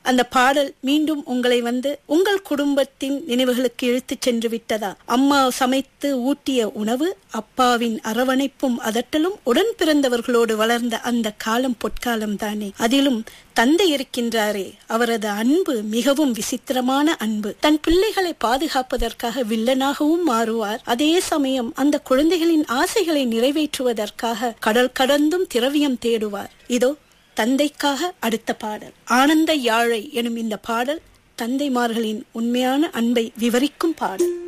அந்த பாடல் மீண்டும் உங்களை வந்து உங்கள் குடும்பத்தின் நினைவுகளுக்கு இழுத்துச் சென்று விட்டதா அம்மா சமைத்து ஊட்டிய உணவு அப்பாவின் அரவணைப்பும் அதட்டலும் உடன் பிறந்தவர்களோடு வளர்ந்த அந்த காலம் பொற்காலம் தானே அதிலும் தந்தை இருக்கின்றாரே அவரது அன்பு மிகவும் விசித்திரமான அன்பு தன் பிள்ளைகளை பாதுகாப்பதற்காக வில்லனாகவும் மாறுவார் அதே சமயம் அந்த குழந்தைகளின் ஆசைகளை நிறைவேற்றுவதற்காக கடல் கடந்தும் திரவியம் தேடுவார் இதோ தந்தைக்காக அடுத்த பாடல் ஆனந்த யாழை எனும் இந்த பாடல் தந்தைமார்களின் உண்மையான அன்பை விவரிக்கும் பாடல்